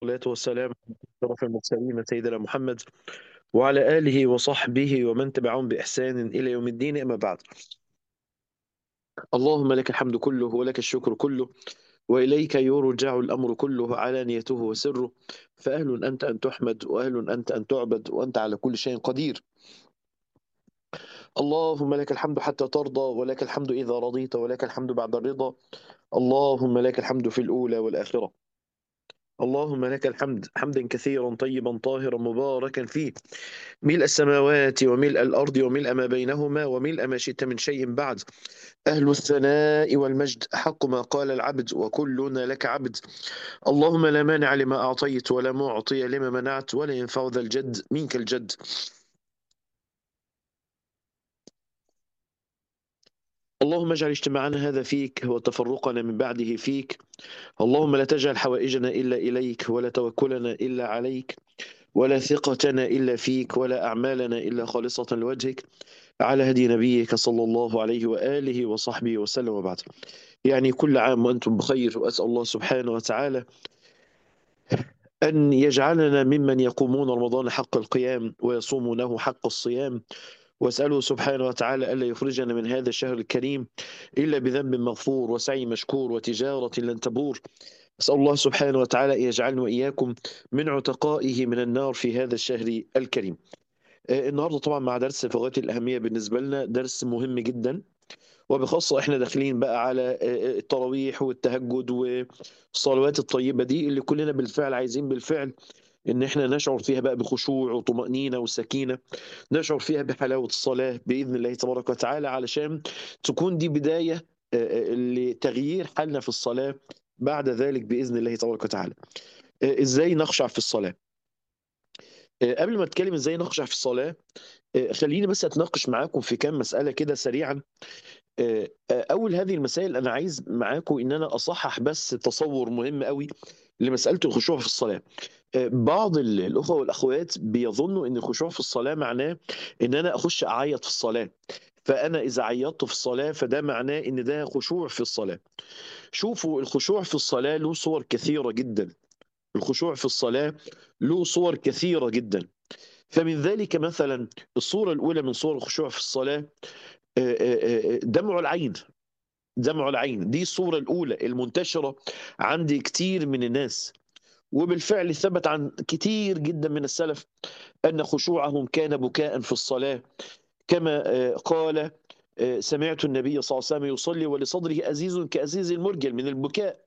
والصلاة والسلام على أشرف المرسلين سيدنا محمد وعلى آله وصحبه ومن تبعهم بإحسان إلى يوم الدين أما بعد اللهم لك الحمد كله ولك الشكر كله وإليك يرجع الأمر كله علانيته وسره فأهل أنت أن تحمد وأهل أنت أن تعبد وأنت على كل شيء قدير اللهم لك الحمد حتى ترضى ولك الحمد إذا رضيت ولك الحمد بعد الرضا اللهم لك الحمد في الأولى والآخرة اللهم لك الحمد حمدا كثيرا طيبا طاهرا مباركا فيه ملء السماوات وملء الأرض وملء ما بينهما وملء ما شئت من شيء بعد أهل الثناء والمجد حق ما قال العبد وكلنا لك عبد اللهم لا مانع لما أعطيت ولا معطي لما منعت ولا ينفع ذا الجد منك الجد اللهم اجعل اجتماعنا هذا فيك وتفرقنا من بعده فيك اللهم لا تجعل حوائجنا إلا إليك ولا توكلنا إلا عليك ولا ثقتنا إلا فيك ولا أعمالنا إلا خالصة لوجهك على هدي نبيك صلى الله عليه وآله وصحبه وسلم وبعد يعني كل عام وأنتم بخير وأسأل الله سبحانه وتعالى أن يجعلنا ممن يقومون رمضان حق القيام ويصومونه حق الصيام واسأله سبحانه وتعالى ألا يخرجنا من هذا الشهر الكريم إلا بذنب مغفور وسعي مشكور وتجارة لن تبور أسأل الله سبحانه وتعالى أن يجعلنا وإياكم من عتقائه من النار في هذا الشهر الكريم آه، النهاردة طبعا مع درس في غاية الأهمية بالنسبة لنا درس مهم جدا وبخاصة احنا داخلين بقى على آه، التراويح والتهجد والصلوات الطيبة دي اللي كلنا بالفعل عايزين بالفعل ان احنا نشعر فيها بقى بخشوع وطمأنينة وسكينة نشعر فيها بحلاوة الصلاة بإذن الله تبارك وتعالى علشان تكون دي بداية آه، آه، لتغيير حالنا في الصلاة بعد ذلك بإذن الله تبارك وتعالى آه، ازاي نخشع في الصلاة آه، قبل ما اتكلم ازاي نخشع في الصلاة آه، خليني بس اتناقش معاكم في كام مسألة كده سريعا آه، آه، اول هذه المسائل انا عايز معاكم ان انا اصحح بس تصور مهم قوي لمسألة الخشوع في الصلاة آه، بعض ال- الأخوة والأخوات بيظنوا إن الخشوع في الصلاة معناه إن أنا أخش أعيط في الصلاة فأنا إذا عيطت في الصلاة فده معناه إن ده خشوع في الصلاة شوفوا الخشوع في الصلاة له صور كثيرة جدا الخشوع في الصلاة له صور كثيرة جدا فمن ذلك مثلا الصورة الأولى من صور الخشوع في الصلاة آه، آه، آه، دمع العين دمع العين دي الصورة الأولى المنتشرة عند كتير من الناس وبالفعل ثبت عن كتير جدا من السلف أن خشوعهم كان بكاء في الصلاة كما آه، قال آه، سمعت النبي صلى الله عليه وسلم يصلي ولصدره أزيز كأزيز المرجل من البكاء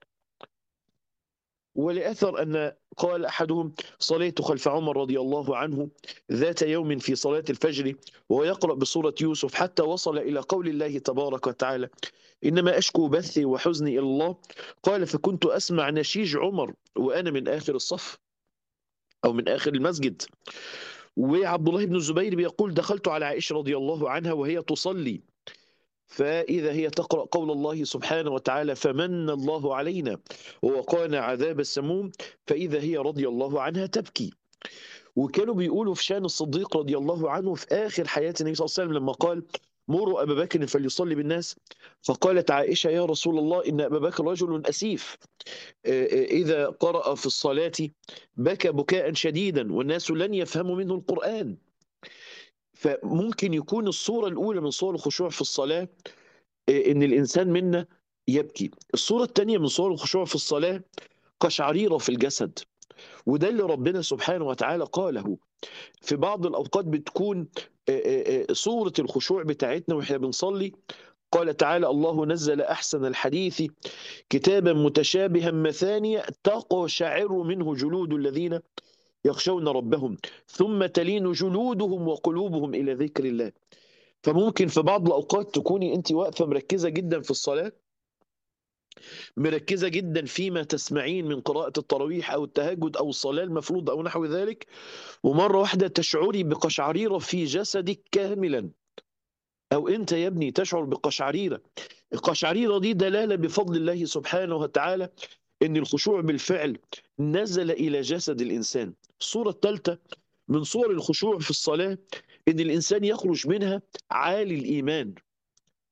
ولأثر أن قال أحدهم صليت خلف عمر رضي الله عنه ذات يوم في صلاة الفجر وهو يقرأ بسورة يوسف حتى وصل إلى قول الله تبارك وتعالى إنما أشكو بثي وحزني إلى الله قال فكنت أسمع نشيج عمر وأنا من آخر الصف أو من آخر المسجد وعبد الله بن الزبير بيقول دخلت على عائشة رضي الله عنها وهي تصلي فإذا هي تقرأ قول الله سبحانه وتعالى فمن الله علينا ووقانا عذاب السموم فإذا هي رضي الله عنها تبكي وكانوا بيقولوا في شان الصديق رضي الله عنه في آخر حياة النبي صلى الله عليه وسلم لما قال مروا أبا بكر فليصلي بالناس فقالت عائشة يا رسول الله إن أبا بكر رجل أسيف آه، آه، إذا قرأ في الصلاة بكى بكاء شديدا والناس لن يفهموا منه القرآن فممكن يكون الصورة الأولى من صور الخشوع في الصلاة آه، إن الإنسان منا يبكي الصورة الثانية من صور الخشوع في الصلاة قشعريرة في الجسد وده اللي ربنا سبحانه وتعالى قاله في بعض الأوقات بتكون آه، آه، آه، صورة الخشوع بتاعتنا وإحنا بنصلي قال تعالى الله نزل أحسن الحديث كتابا متشابها مثانية تقشعر منه جلود الذين يخشون ربهم ثم تلين جلودهم وقلوبهم إلى ذكر الله فممكن في بعض الأوقات تكوني أنت واقفة مركزة جدا في الصلاة مركزة جدا فيما تسمعين من قراءة التراويح أو التهجد أو الصلاة المفروض أو نحو ذلك ومرة واحدة تشعري بقشعريرة في جسدك كاملا أو أنت يا ابني تشعر بقشعريرة القشعريرة دي دلالة بفضل الله سبحانه وتعالى أن الخشوع بالفعل نزل إلى جسد الإنسان الصورة الثالثة من صور الخشوع في الصلاة أن الإنسان يخرج منها عالي الإيمان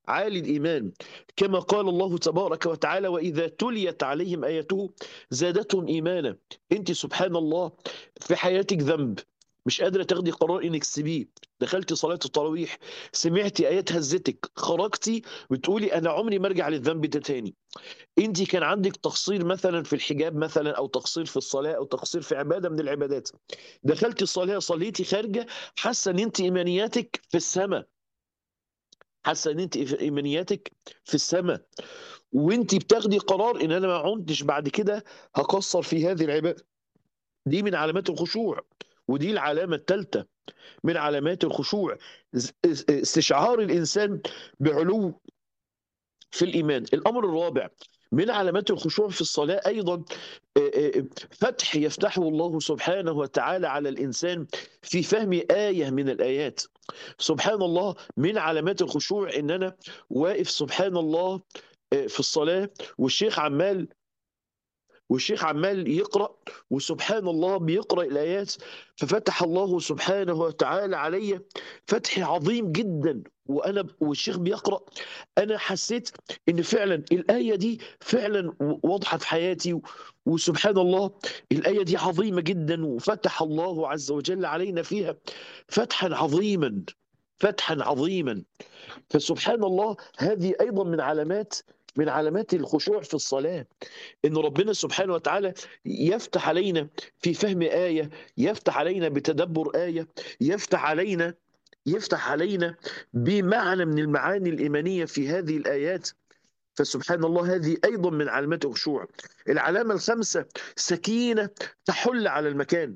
عالي الإيمان كما قال الله تبارك وتعالى وإذا تليت عليهم آياته زادتهم إيمانا أنت سبحان الله في حياتك ذنب مش قادرة تاخدي قرار إنك تسيبيه دخلتي صلاة التراويح سمعتي آيات هزتك خرجتي بتقولي أنا عمري ما أرجع للذنب ده تاني أنت كان عندك تقصير مثلا في الحجاب مثلا أو تقصير في الصلاة أو تقصير في عبادة من العبادات دخلتي الصلاة صليتي خارجة حاسة إن أنت إيمانياتك في السماء حاسه ان انت ايمانياتك في السماء وانت بتاخدي قرار ان انا ما عدتش بعد كده هقصر في هذه العباده دي من علامات الخشوع ودي العلامه الثالثه من علامات الخشوع استشعار الانسان بعلو في الايمان الامر الرابع من علامات الخشوع في الصلاة أيضا فتح يفتحه الله سبحانه وتعالى على الإنسان في فهم آية من الآيات سبحان الله من علامات الخشوع إن أنا واقف سبحان الله في الصلاة والشيخ عمال والشيخ عمال يقرأ وسبحان الله بيقرأ الآيات ففتح الله سبحانه وتعالى علي فتح عظيم جدا وأنا والشيخ بيقرأ أنا حسيت إن فعلا الآية دي فعلا واضحة في حياتي وسبحان الله الآية دي عظيمة جدا وفتح الله عز وجل علينا فيها فتحا عظيما فتحا عظيما فسبحان الله هذه أيضا من علامات من علامات الخشوع في الصلاة إن ربنا سبحانه وتعالى يفتح علينا في فهم آية يفتح علينا بتدبر آية يفتح علينا يفتح علينا بمعنى من المعاني الإيمانية في هذه الآيات فسبحان الله هذه أيضا من علامات الخشوع العلامة الخامسة سكينة تحل على المكان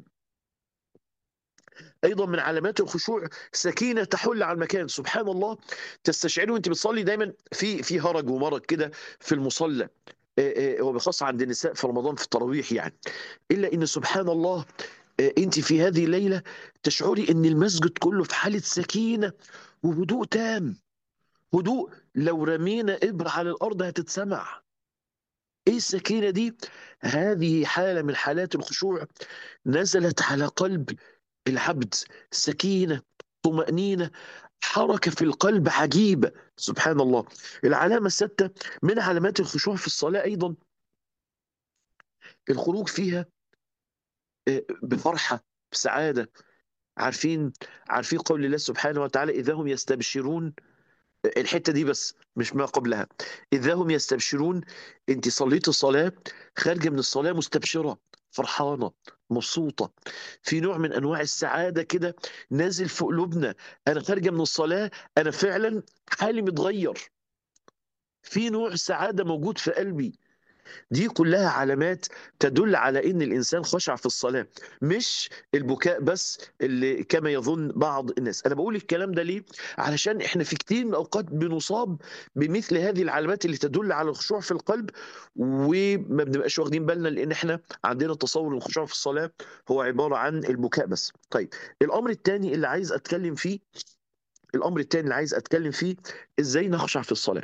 ايضا من علامات الخشوع سكينه تحل على المكان سبحان الله تستشعري وانت بتصلي دايما في في هرج ومرج كده في المصلى هو بخاص عند النساء في رمضان في التراويح يعني الا ان سبحان الله انت في هذه الليله تشعري ان المسجد كله في حاله سكينه وهدوء تام هدوء لو رمينا ابره على الارض هتتسمع ايه السكينه دي هذه حاله من حالات الخشوع نزلت على قلب العبد سكينة طمأنينة حركة في القلب عجيبة سبحان الله العلامة الستة من علامات الخشوع في الصلاة أيضا الخروج فيها بفرحة بسعادة عارفين عارفين قول الله سبحانه وتعالى إذا هم يستبشرون الحته دي بس مش ما قبلها اذا هم يستبشرون انت صليت الصلاه خارجه من الصلاه مستبشره فرحانه مبسوطه في نوع من انواع السعاده كده نازل في قلوبنا انا خارجه من الصلاه انا فعلا حالي متغير في نوع سعاده موجود في قلبي دي كلها علامات تدل على ان الانسان خشع في الصلاه مش البكاء بس اللي كما يظن بعض الناس انا بقول الكلام ده ليه علشان احنا في كتير من الاوقات بنصاب بمثل هذه العلامات اللي تدل على الخشوع في القلب وما بنبقاش واخدين بالنا لان احنا عندنا تصور الخشوع في الصلاه هو عباره عن البكاء بس طيب الامر الثاني اللي عايز اتكلم فيه الامر الثاني اللي عايز اتكلم فيه ازاي نخشع في الصلاه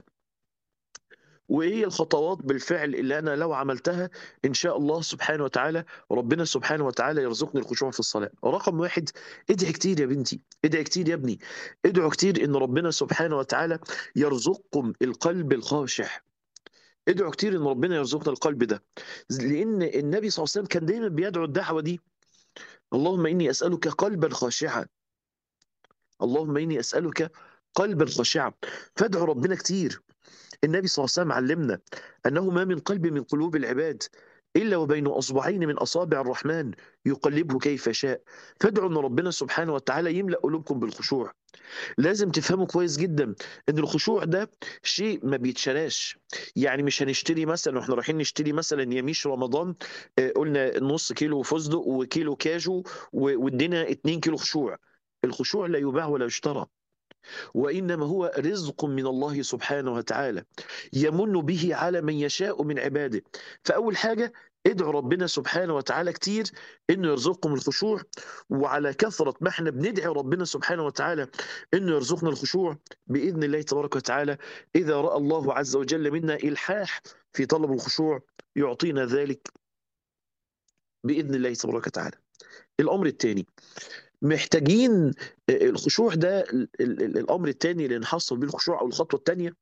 وايه الخطوات بالفعل اللي انا لو عملتها ان شاء الله سبحانه وتعالى ربنا سبحانه وتعالى يرزقني الخشوع في الصلاه رقم واحد ادعي كتير يا بنتي ادعي كتير يا ابني ادعوا كتير ان ربنا سبحانه وتعالى يرزقكم القلب الخاشع ادعوا كتير ان ربنا يرزقنا القلب ده لان النبي صلى الله عليه وسلم كان دايما بيدعو الدعوه دي اللهم اني اسالك قلبا خاشعا اللهم اني اسالك قلبا خاشعا فادعوا ربنا كتير النبي صلى الله عليه وسلم علمنا أنه ما من قلب من قلوب العباد إلا وبين أصبعين من أصابع الرحمن يقلبه كيف شاء فادعوا أن ربنا سبحانه وتعالى يملأ قلوبكم بالخشوع لازم تفهموا كويس جدا ان الخشوع ده شيء ما بيتشراش يعني مش هنشتري مثلا واحنا رايحين نشتري مثلا يميش رمضان قلنا نص كيلو فستق وكيلو كاجو وادينا 2 كيلو خشوع الخشوع لا يباع ولا يشترى وإنما هو رزق من الله سبحانه وتعالى يمن به على من يشاء من عباده فأول حاجة ادعوا ربنا سبحانه وتعالى كتير انه يرزقكم الخشوع وعلى كثره ما احنا بندعي ربنا سبحانه وتعالى انه يرزقنا الخشوع باذن الله تبارك وتعالى اذا راى الله عز وجل منا الحاح في طلب الخشوع يعطينا ذلك باذن الله تبارك وتعالى. الامر الثاني محتاجين الخشوع ده ال- ال- الامر الثاني اللي نحصل بيه الخشوع او الخطوه الثانيه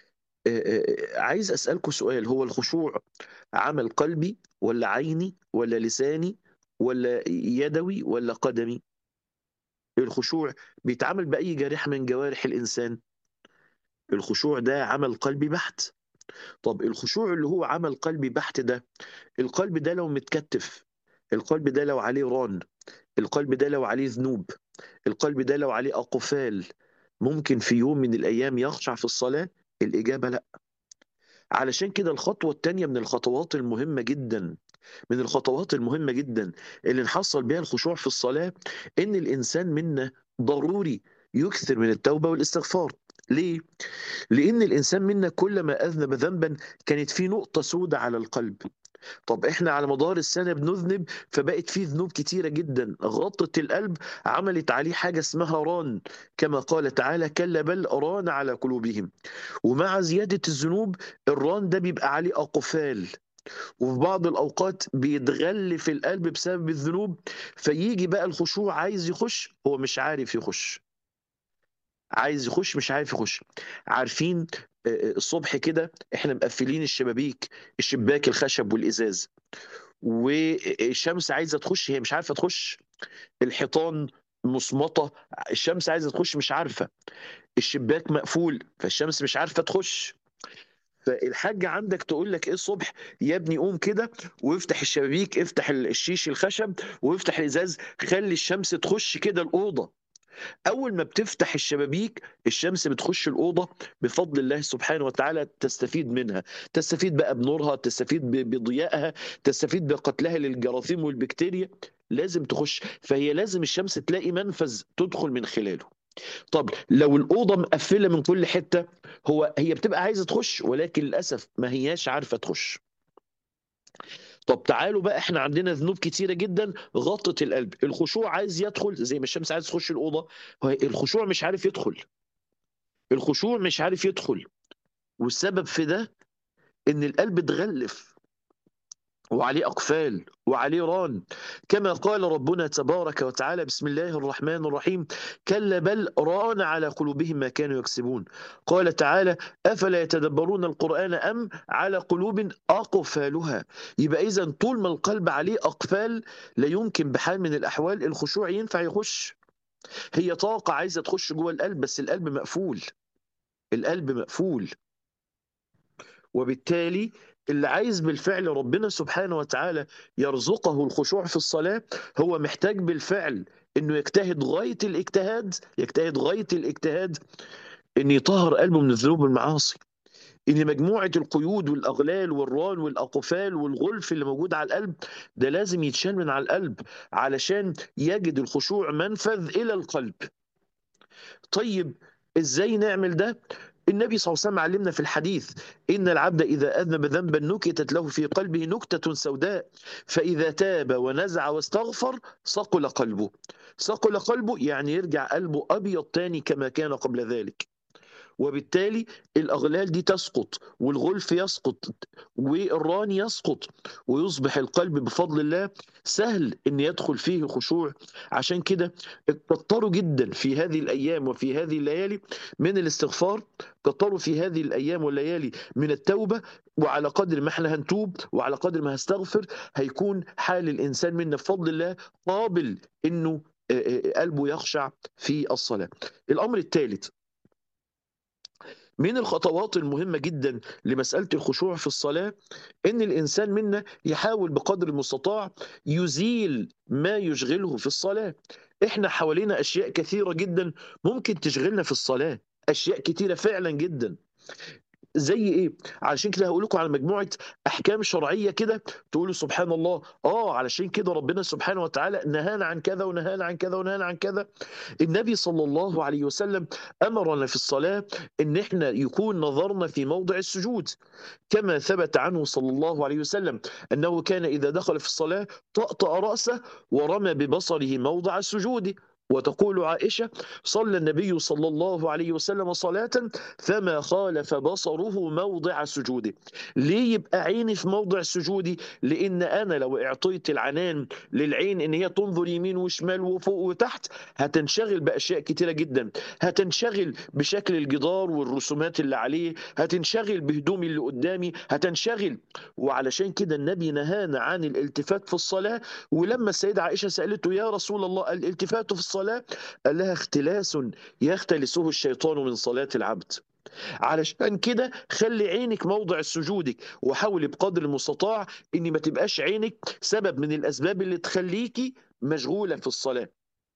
عايز اسالكم سؤال هو الخشوع عمل قلبي ولا عيني ولا لساني ولا يدوي ولا قدمي الخشوع بيتعامل باي جارحه من جوارح الانسان الخشوع ده عمل قلبي بحت طب الخشوع اللي هو عمل قلبي بحت ده القلب ده لو متكتف القلب ده لو عليه ران القلب ده لو عليه ذنوب القلب ده لو عليه أقفال ممكن في يوم من الأيام يخشع في الصلاة الإجابة لا علشان كده الخطوة التانية من الخطوات المهمة جدا من الخطوات المهمة جدا اللي نحصل بها الخشوع في الصلاة إن الإنسان منا ضروري يكثر من التوبة والاستغفار ليه؟ لأن الإنسان منا كلما أذنب ذنبا كانت في نقطة سودة على القلب طب احنا على مدار السنة بنذنب فبقت فيه ذنوب كتيرة جدا غطت القلب عملت عليه حاجة اسمها ران كما قال تعالى كلا بل ران على قلوبهم ومع زيادة الذنوب الران ده بيبقى عليه أقفال وفي بعض الأوقات بيتغل في القلب بسبب الذنوب فيجي بقى الخشوع عايز يخش هو مش عارف يخش عايز يخش مش عارف يخش عارفين آه، الصبح كده احنا مقفلين الشبابيك الشباك الخشب والازاز والشمس عايزه تخش هي مش عارفه تخش الحيطان مصمطه الشمس عايزه تخش مش عارفه الشباك مقفول فالشمس مش عارفه تخش فالحاجة عندك تقول لك ايه الصبح يا ابني قوم كده وافتح الشبابيك افتح الشيش الخشب وافتح الازاز خلي الشمس تخش كده الأوضة اول ما بتفتح الشبابيك الشمس بتخش الاوضه بفضل الله سبحانه وتعالى تستفيد منها تستفيد بقى بنورها تستفيد ب- بضيائها تستفيد بقتلها للجراثيم والبكتيريا لازم تخش فهي لازم الشمس تلاقي منفذ تدخل من خلاله طب لو الاوضه مقفله من كل حته هو هي بتبقى عايزه تخش ولكن للاسف ما هياش عارفه تخش طب تعالوا بقى احنا عندنا ذنوب كتيرة جدا غطت القلب الخشوع عايز يدخل زي ما الشمس عايز تخش الأوضة هو الخشوع مش عارف يدخل الخشوع مش عارف يدخل والسبب في ده ان القلب اتغلف وعليه أقفال وعليه ران كما قال ربنا تبارك وتعالى بسم الله الرحمن الرحيم كلا بل ران على قلوبهم ما كانوا يكسبون قال تعالى أفلا يتدبرون القرآن أم على قلوب أقفالها يبقى إذا طول ما القلب عليه أقفال لا يمكن بحال من الأحوال الخشوع ينفع يخش هي طاقة عايزة تخش جوه القلب بس القلب مقفول القلب مقفول وبالتالي اللي عايز بالفعل ربنا سبحانه وتعالى يرزقه الخشوع في الصلاة هو محتاج بالفعل انه يجتهد غاية الاجتهاد يجتهد غاية الاجتهاد ان يطهر قلبه من الذنوب والمعاصي ان مجموعة القيود والاغلال والران والاقفال والغلف اللي موجود على القلب ده لازم يتشال من على القلب علشان يجد الخشوع منفذ الى القلب طيب ازاي نعمل ده النبي صلى الله عليه وسلم علمنا في الحديث إن العبد إذا أذنب ذنبا نكتت له في قلبه نكتة سوداء فإذا تاب ونزع واستغفر صقل قلبه صقل قلبه يعني يرجع قلبه أبيض تاني كما كان قبل ذلك وبالتالي الأغلال دي تسقط والغلف يسقط والران يسقط ويصبح القلب بفضل الله سهل ان يدخل فيه الخشوع عشان كده كتروا جدا في هذه الايام وفي هذه الليالي من الاستغفار كتروا في هذه الايام والليالي من التوبه وعلى قدر ما احنا هنتوب وعلى قدر ما هستغفر هيكون حال الانسان منا بفضل الله قابل انه آه، آه، قلبه يخشع في الصلاه. الامر الثالث من الخطوات المهمة جدا لمسألة الخشوع في الصلاة إن الإنسان منا يحاول بقدر المستطاع يزيل ما يشغله في الصلاة إحنا حوالينا أشياء كثيرة جدا ممكن تشغلنا في الصلاة أشياء كثيرة فعلا جدا زي ايه علشان كده هقول لكم على مجموعه احكام شرعيه كده تقولوا سبحان الله اه علشان كده ربنا سبحانه وتعالى نهانا عن كذا ونهانا عن كذا ونهانا عن كذا النبي صلى الله عليه وسلم امرنا في الصلاه ان احنا يكون نظرنا في موضع السجود كما ثبت عنه صلى الله عليه وسلم انه كان اذا دخل في الصلاه طأطأ راسه ورمى ببصره موضع السجود وتقول عائشة صلى النبي صلى الله عليه وسلم صلاة فما خالف بصره موضع سجوده ليه يبقى عيني في موضع سجودي لأن أنا لو اعطيت العنان للعين إن هي تنظر يمين وشمال وفوق وتحت هتنشغل بأشياء كتيرة جدا هتنشغل بشكل الجدار والرسومات اللي عليه هتنشغل بهدومي اللي قدامي هتنشغل وعلشان كده النبي نهانا عن الالتفات في الصلاة ولما السيدة عائشة سألته يا رسول الله الالتفات في الصلاة قال لها اختلاس يختلسه الشيطان من صلاة العبد علشان كده خلي عينك موضع سجودك وحاولي بقدر المستطاع ان ما تبقاش عينك سبب من الاسباب اللي تخليكي مشغولة في الصلاة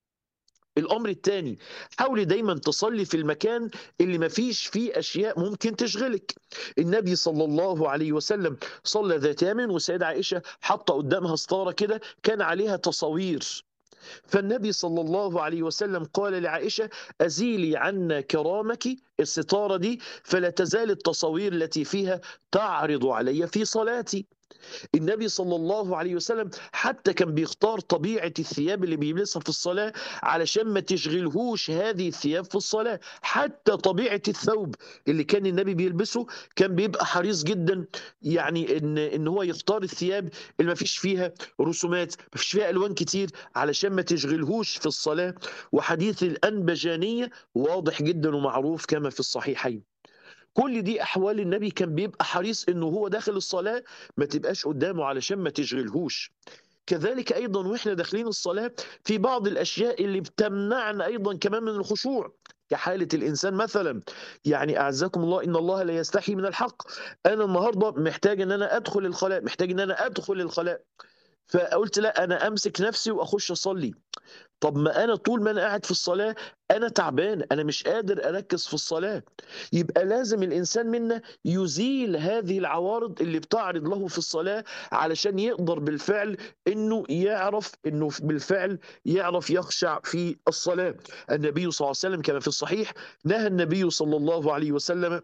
الامر الثاني حاولي دايما تصلي في المكان اللي ما فيش فيه اشياء ممكن تشغلك النبي صلى الله عليه وسلم صلى ذات يوم والسيده عائشه حاطه قدامها ستاره كده كان عليها تصاوير فالنبي صلى الله عليه وسلم قال لعائشة أزيلي عنا كرامك الستارة دي فلا تزال التصاوير التي فيها تعرض علي في صلاتي النبي صلى الله عليه وسلم حتى كان بيختار طبيعة الثياب اللي بيلبسها في الصلاة علشان ما تشغلهوش هذه الثياب في الصلاة حتى طبيعة الثوب اللي كان النبي بيلبسه كان بيبقى حريص جدا يعني ان ان هو يختار الثياب اللي ما فيش فيها رسومات ما فيش فيها الوان كتير علشان ما تشغلهوش في الصلاة وحديث الأنبجانية واضح جدا ومعروف كما في الصحيحين كل دي احوال النبي كان بيبقى حريص انه هو داخل الصلاه ما تبقاش قدامه علشان ما تشغلهوش كذلك ايضا واحنا داخلين الصلاه في بعض الاشياء اللي بتمنعنا ايضا كمان من الخشوع كحالة الإنسان مثلا يعني أعزكم الله إن الله لا يستحي من الحق أنا النهاردة محتاج أن أنا أدخل الخلاء محتاج أن أنا أدخل الخلاء فقلت لا أنا أمسك نفسي وأخش أصلي طب ما انا طول ما انا قاعد في الصلاه انا تعبان انا مش قادر اركز في الصلاه يبقى لازم الانسان منا يزيل هذه العوارض اللي بتعرض له في الصلاه علشان يقدر بالفعل انه يعرف انه بالفعل يعرف يخشع في الصلاه النبي صلى الله عليه وسلم كما في الصحيح نهى النبي صلى الله عليه وسلم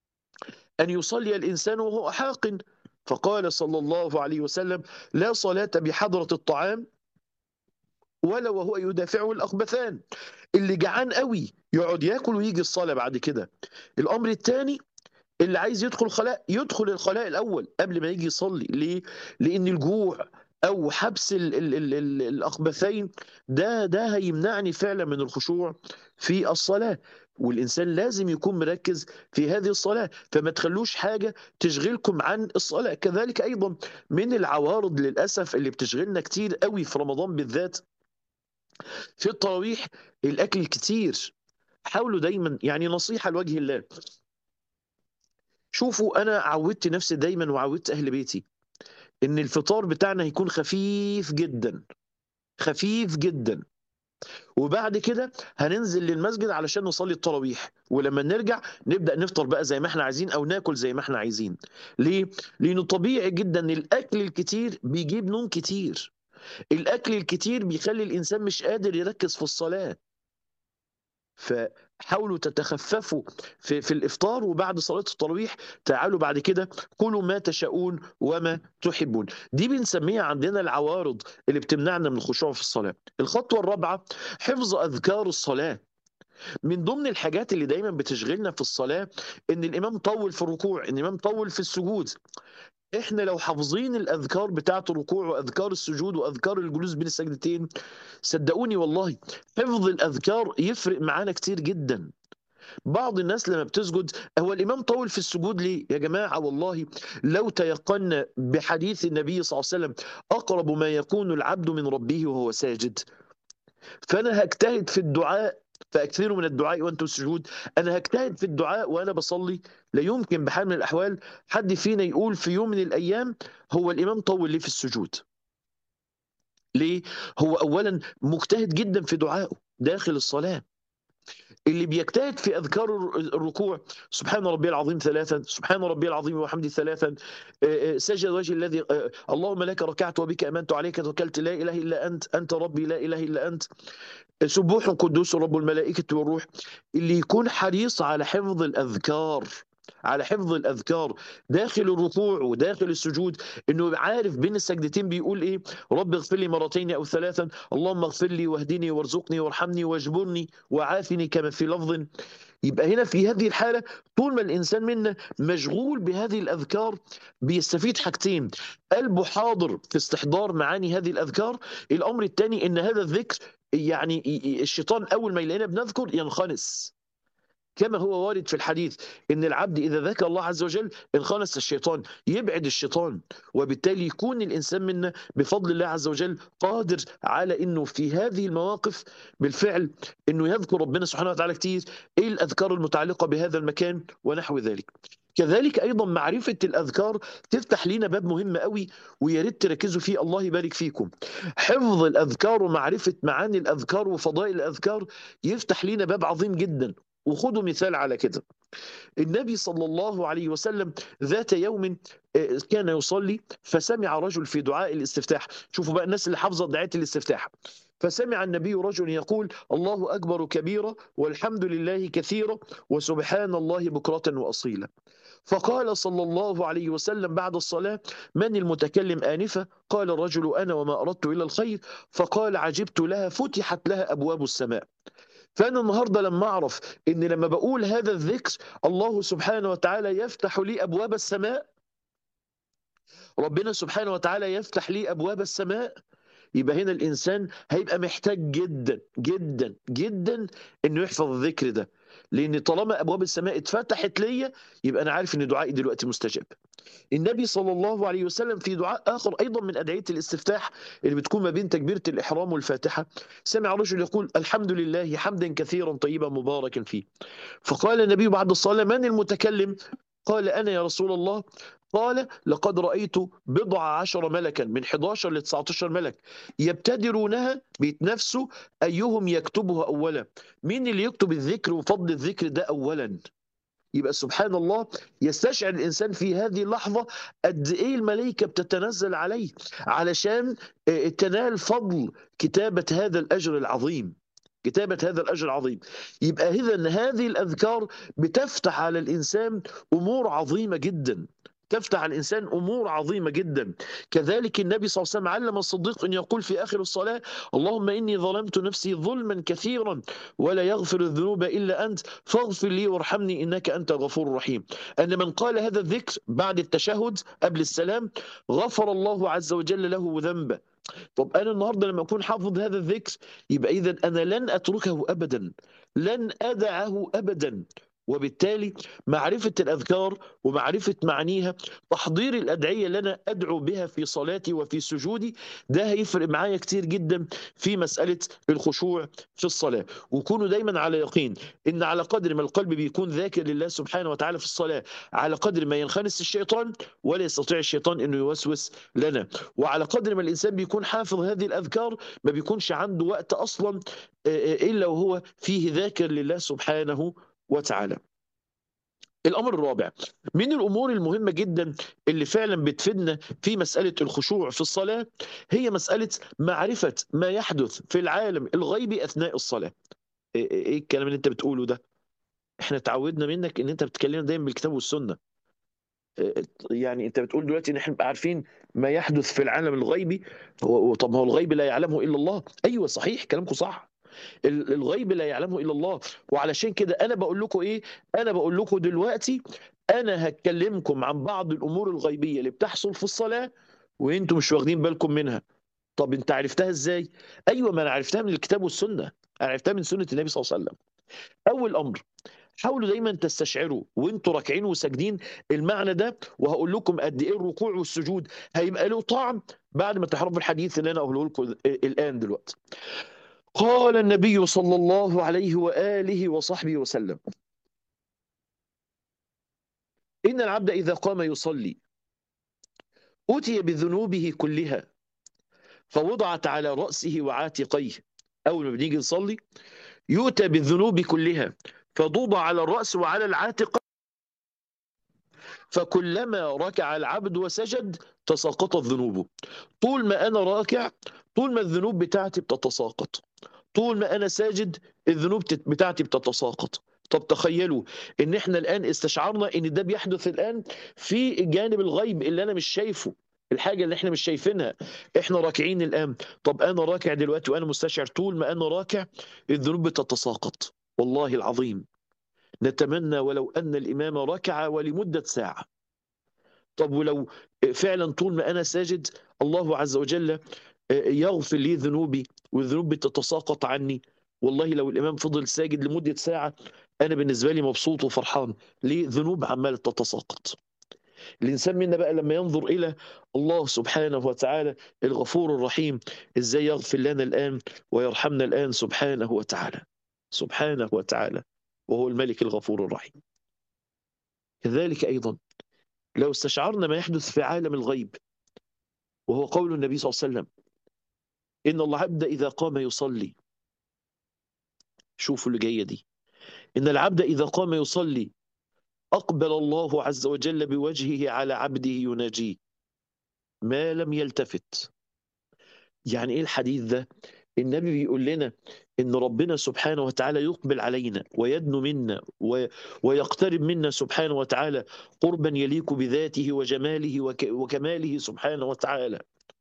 ان يصلي الانسان وهو حاق فقال صلى الله عليه وسلم لا صلاه بحضره الطعام ولا وهو يدافعه الأخبثان اللي جعان قوي يقعد ياكل ويجي الصلاة بعد كده الأمر الثاني اللي عايز يدخل خلاء يدخل الخلاء الأول قبل ما يجي يصلي ليه؟ لأن الجوع أو حبس ال ال ال ال الأخبثين ده ده هيمنعني فعلا من الخشوع في الصلاة والإنسان لازم يكون مركز في هذه الصلاة فما تخلوش حاجة تشغلكم عن الصلاة كذلك أيضا من العوارض للأسف اللي بتشغلنا كتير قوي في رمضان بالذات في التراويح الاكل كتير حاولوا دايما يعني نصيحه لوجه الله شوفوا انا عودت نفسي دايما وعودت اهل بيتي ان الفطار بتاعنا يكون خفيف جدا خفيف جدا وبعد كده هننزل للمسجد علشان نصلي التراويح ولما نرجع نبدا نفطر بقى زي ما احنا عايزين او ناكل زي ما احنا عايزين ليه لانه طبيعي جدا الاكل الكتير بيجيب نوم كتير الاكل الكتير بيخلي الانسان مش قادر يركز في الصلاه فحاولوا تتخففوا في, في الافطار وبعد صلاه التراويح تعالوا بعد كده كلوا ما تشاءون وما تحبون دي بنسميها عندنا العوارض اللي بتمنعنا من الخشوع في الصلاه الخطوه الرابعه حفظ اذكار الصلاه من ضمن الحاجات اللي دايما بتشغلنا في الصلاه ان الامام طول في الركوع ان الامام طول في السجود احنا لو حافظين الاذكار بتاعه الركوع واذكار السجود واذكار الجلوس بين السجدتين صدقوني والله حفظ الاذكار يفرق معانا كتير جدا بعض الناس لما بتسجد هو الامام طول في السجود ليه يا جماعه والله لو تيقنا بحديث النبي صلى الله عليه وسلم اقرب ما يكون العبد من ربه وهو ساجد فانا هجتهد في الدعاء فاكثروا من الدعاء وانتم سجود انا هجتهد في الدعاء وانا بصلي لا يمكن بحال من الاحوال حد فينا يقول في يوم من الايام هو الامام طول ليه في السجود ليه هو اولا مجتهد جدا في دعائه داخل الصلاه اللي بيجتهد في اذكار الركوع سبحان ربي العظيم ثلاثا سبحان ربي العظيم وحمدي ثلاثا سجد وجه الذي اللهم لك ركعت وبك امنت عليك توكلت لا اله الا انت انت ربي لا اله الا انت سبوح قدوس رب الملائكه والروح اللي يكون حريص على حفظ الاذكار على حفظ الأذكار داخل الركوع وداخل السجود إنه عارف بين السجدتين بيقول إيه رب اغفر لي مرتين أو ثلاثا اللهم اغفر لي واهدني وارزقني وارحمني واجبرني وعافني كما في لفظ يبقى هنا في هذه الحالة طول ما الإنسان منا مشغول بهذه الأذكار بيستفيد حاجتين قلبه حاضر في استحضار معاني هذه الأذكار الأمر الثاني إن هذا الذكر يعني الشيطان أول ما يلاقينا بنذكر ينخنس كما هو وارد في الحديث ان العبد اذا ذكر الله عز وجل انخنس الشيطان يبعد الشيطان وبالتالي يكون الانسان منا بفضل الله عز وجل قادر على انه في هذه المواقف بالفعل انه يذكر ربنا سبحانه وتعالى كتير ايه الاذكار المتعلقه بهذا المكان ونحو ذلك كذلك ايضا معرفه الاذكار تفتح لنا باب مهم قوي ويا ريت تركزوا فيه الله يبارك فيكم حفظ الاذكار ومعرفه معاني الاذكار وفضائل الاذكار يفتح لنا باب عظيم جدا وخدوا مثال على كده النبي صلى الله عليه وسلم ذات يوم كان يصلي فسمع رجل في دعاء الاستفتاح شوفوا بقى الناس اللي حافظه دعاء الاستفتاح فسمع النبي رجل يقول الله أكبر كبيرا والحمد لله كثيرا وسبحان الله بكرة وأصيلا فقال صلى الله عليه وسلم بعد الصلاة من المتكلم آنفة قال الرجل أنا وما أردت إلا الخير فقال عجبت لها فتحت لها أبواب السماء فأنا النهاردة لما أعرف إن لما بقول هذا الذكر الله سبحانه وتعالى يفتح لي أبواب السماء ربنا سبحانه وتعالى يفتح لي أبواب السماء يبقى هنا الإنسان هيبقى محتاج جدا جدا جدا إنه يحفظ الذكر ده لأن طالما أبواب السماء اتفتحت ليا يبقى أنا عارف إن دعائي دلوقتي مستجاب النبي صلى الله عليه وسلم في دعاء آخر أيضا من أدعية الاستفتاح اللي بتكون ما بين تكبيرة الإحرام والفاتحة سمع رجل يقول الحمد لله حمدا كثيرا طيبا مباركا فيه فقال النبي بعد الصلاة من المتكلم قال أنا يا رسول الله قال لقد رأيت بضع عشر ملكا من 11 ل 19 ملك يبتدرونها بيتنافسوا أيهم يكتبها أولا مين اللي يكتب الذكر وفضل الذكر ده أولا يبقى سبحان الله يستشعر الإنسان في هذه اللحظة قد إيه الملائكة بتتنزل عليه علشان تنال فضل كتابة هذا الأجر العظيم كتابة هذا الأجر العظيم يبقى إذا هذه الأذكار بتفتح على الإنسان أمور عظيمة جدا تفتح على الإنسان أمور عظيمة جدا كذلك النبي صلى الله عليه وسلم علم الصديق أن يقول في آخر الصلاة اللهم إني ظلمت نفسي ظلما كثيرا ولا يغفر الذنوب إلا أنت فاغفر لي وارحمني إنك أنت غفور رحيم أن من قال هذا الذكر بعد التشهد قبل السلام غفر الله عز وجل له ذنبه طب أنا النهاردة لما أكون حافظ هذا الذكر يبقى إذا أنا لن أتركه أبدا لن أدعه أبدا وبالتالي معرفة الأذكار ومعرفة معانيها تحضير الأدعية اللي أنا أدعو بها في صلاتي وفي سجودي ده هيفرق معايا كتير جدا في مسألة الخشوع في الصلاة وكونوا دايما على يقين إن على قدر ما القلب بيكون ذاكر لله سبحانه وتعالى في الصلاة على قدر ما ينخنس الشيطان ولا يستطيع الشيطان أنه يوسوس لنا وعلى قدر ما الإنسان بيكون حافظ هذه الأذكار ما بيكونش عنده وقت أصلا إلا وهو فيه ذاكر لله سبحانه وتعالى الامر الرابع من الامور المهمه جدا اللي فعلا بتفيدنا في مساله الخشوع في الصلاه هي مساله معرفه ما يحدث في العالم الغيبي اثناء الصلاه ايه الكلام اللي انت بتقوله ده احنا تعودنا منك ان انت بتتكلم دايما بالكتاب والسنه يعني انت بتقول دلوقتي ان احنا عارفين ما يحدث في العالم الغيبي طب هو الغيب لا يعلمه الا الله ايوه صحيح كلامكم صح الغيب لا يعلمه الا الله وعلشان كده انا بقول لكم ايه انا بقول لكم دلوقتي انا هتكلمكم عن بعض الامور الغيبيه اللي بتحصل في الصلاه وانتم مش واخدين بالكم منها طب انت عرفتها ازاي ايوه ما انا عرفتها من الكتاب والسنه انا عرفتها من سنه النبي صلى الله عليه وسلم اول امر حاولوا دايما تستشعروا وانتوا راكعين وساجدين المعنى ده وهقول لكم قد ايه الركوع والسجود هيبقى له طعم بعد ما تعرفوا الحديث اللي انا اقوله لكم الان دلوقتي قال النبي صلى الله عليه وآله وصحبه وسلم إن العبد إذا قام يصلي أتي بذنوبه كلها فوضعت على رأسه وعاتقيه أول ما بنيجي نصلي يؤتى بالذنوب كلها فتوضع على الرأس وعلى العاتق فكلما ركع العبد وسجد تساقطت ذنوبه طول ما أنا راكع طول ما الذنوب بتاعتي بتتساقط طول ما أنا ساجد الذنوب بتاعتي بتتساقط طب تخيلوا ان احنا الان استشعرنا ان ده بيحدث الان في الجانب الغيب اللي انا مش شايفه الحاجه اللي احنا مش شايفينها احنا راكعين الان طب انا راكع دلوقتي وانا مستشعر طول ما انا راكع الذنوب بتتساقط والله العظيم نتمنى ولو ان الامام ركع ولمده ساعه طب ولو فعلا طول ما انا ساجد الله عز وجل يغفر لي ذنوبي والذنوب بتتساقط عني والله لو الامام فضل ساجد لمده ساعه انا بالنسبه لي مبسوط وفرحان ليه ذنوب عماله تتساقط الانسان منا بقى لما ينظر الى الله سبحانه وتعالى الغفور الرحيم ازاي يغفر لنا الان ويرحمنا الان سبحانه وتعالى سبحانه وتعالى وهو الملك الغفور الرحيم كذلك ايضا لو استشعرنا ما يحدث في عالم الغيب وهو قول النبي صلى الله عليه وسلم ان الله عبد اذا قام يصلي شوفوا اللي جايه دي ان العبد اذا قام يصلي أقبل الله عز وجل بوجهه على عبده يناجيه ما لم يلتفت يعني إيه الحديث ده؟ النبي بيقول لنا إن ربنا سبحانه وتعالى يقبل علينا ويدنو منا ويقترب منا سبحانه وتعالى قربا يليق بذاته وجماله وكماله سبحانه وتعالى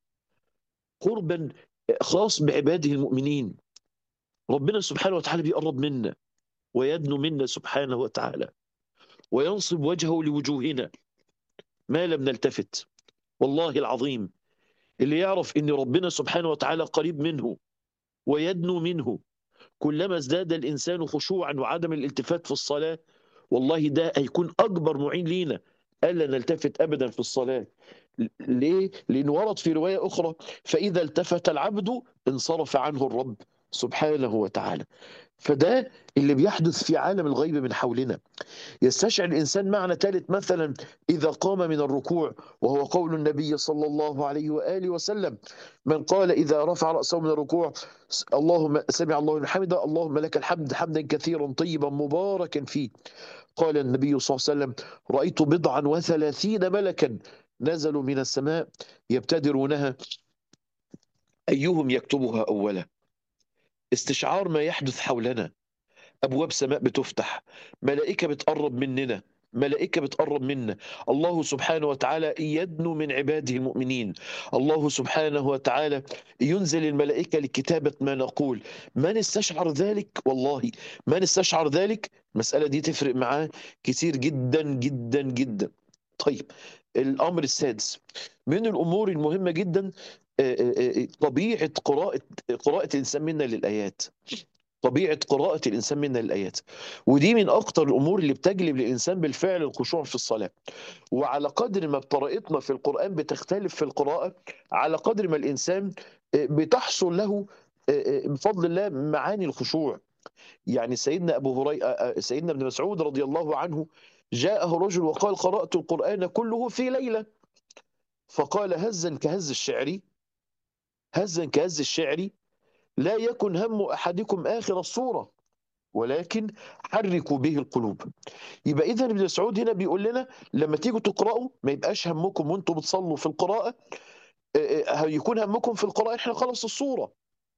قربا خاص بعباده المؤمنين ربنا سبحانه وتعالى بيقرب منا ويدنو منا سبحانه وتعالى وينصب وجهه لوجوهنا ما لم نلتفت والله العظيم اللي يعرف ان ربنا سبحانه وتعالى قريب منه ويدنو منه كلما ازداد الانسان خشوعا وعدم الالتفات في الصلاه والله ده هيكون اكبر معين لينا الا نلتفت ابدا في الصلاه ليه؟ لأنه ورد في رواية أخرى فإذا التفت العبد انصرف عنه الرب سبحانه وتعالى فده اللي بيحدث في عالم الغيب من حولنا يستشعر الإنسان معنى ثالث مثلا إذا قام من الركوع وهو قول النبي صلى الله عليه وآله وسلم من قال إذا رفع رأسه من الركوع اللهم سمع الله من حمده اللهم لك الحمد حمدا كثيرا طيبا مباركا فيه قال النبي صلى الله عليه وسلم رأيت بضعا وثلاثين ملكا نزلوا من السماء يبتدرونها أيهم يكتبها أولا استشعار ما يحدث حولنا أبواب سماء بتفتح ملائكة بتقرب مننا ملائكة بتقرب منا الله سبحانه وتعالى يدنو من عباده المؤمنين الله سبحانه وتعالى ينزل الملائكة لكتابة ما نقول من استشعر ذلك والله من استشعر ذلك المسألة دي تفرق معاه كتير جدا جدا جدا طيب الأمر السادس من الأمور المهمة جدا طبيعة قراءة قراءة الإنسان منا للآيات طبيعة قراءة الإنسان منا للآيات ودي من أكتر الأمور اللي بتجلب للإنسان بالفعل الخشوع في الصلاة وعلى قدر ما طريقتنا في القرآن بتختلف في القراءة على قدر ما الإنسان بتحصل له بفضل الله معاني الخشوع يعني سيدنا أبو هريرة سيدنا ابن مسعود رضي الله عنه جاءه رجل وقال قرأت القرآن كله في ليلة فقال هزا كهز الشعري هزا كهز الشعري لا يكن هم أحدكم آخر الصورة ولكن حركوا به القلوب يبقى إذا ابن مسعود هنا بيقول لنا لما تيجوا تقرأوا ما يبقاش همكم وانتم بتصلوا في القراءة يكون همكم في القراءة احنا خلص الصورة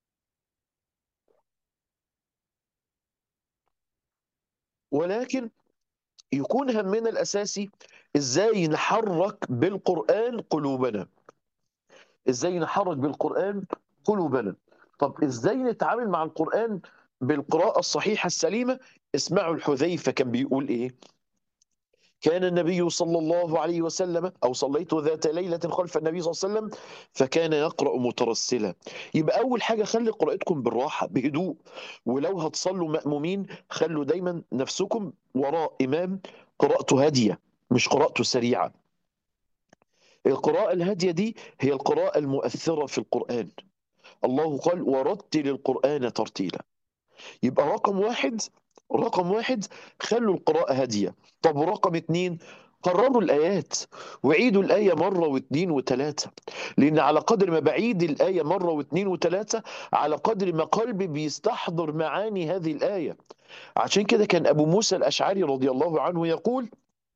ولكن يكون همنا الأساسي إزاي نحرك بالقرآن قلوبنا إزاي نحرك بالقرآن قلوبنا طب إزاي نتعامل مع القرآن بالقراءة الصحيحة السليمة اسمعوا الحذيفة كان بيقول إيه كان النبي صلى الله عليه وسلم أو صليت ذات ليلة خلف النبي صلى الله عليه وسلم فكان يقرأ مترسلا يبقى أول حاجة خلي قراءتكم بالراحة بهدوء ولو هتصلوا مأمومين خلوا دايما نفسكم وراء إمام قراءته هادية مش قراءته سريعة القراءة الهادية دي هي القراءة المؤثرة في القرآن الله قال ورتل القرآن ترتيلا يبقى رقم واحد رقم واحد خلوا القراءة هادية طب رقم اتنين قرروا الآيات وعيدوا الآية مرة واثنين وثلاثة لأن على قدر ما بعيد الآية مرة واثنين وثلاثة على قدر ما قلبي بيستحضر معاني هذه الآية عشان كده كان أبو موسى الأشعري رضي الله عنه يقول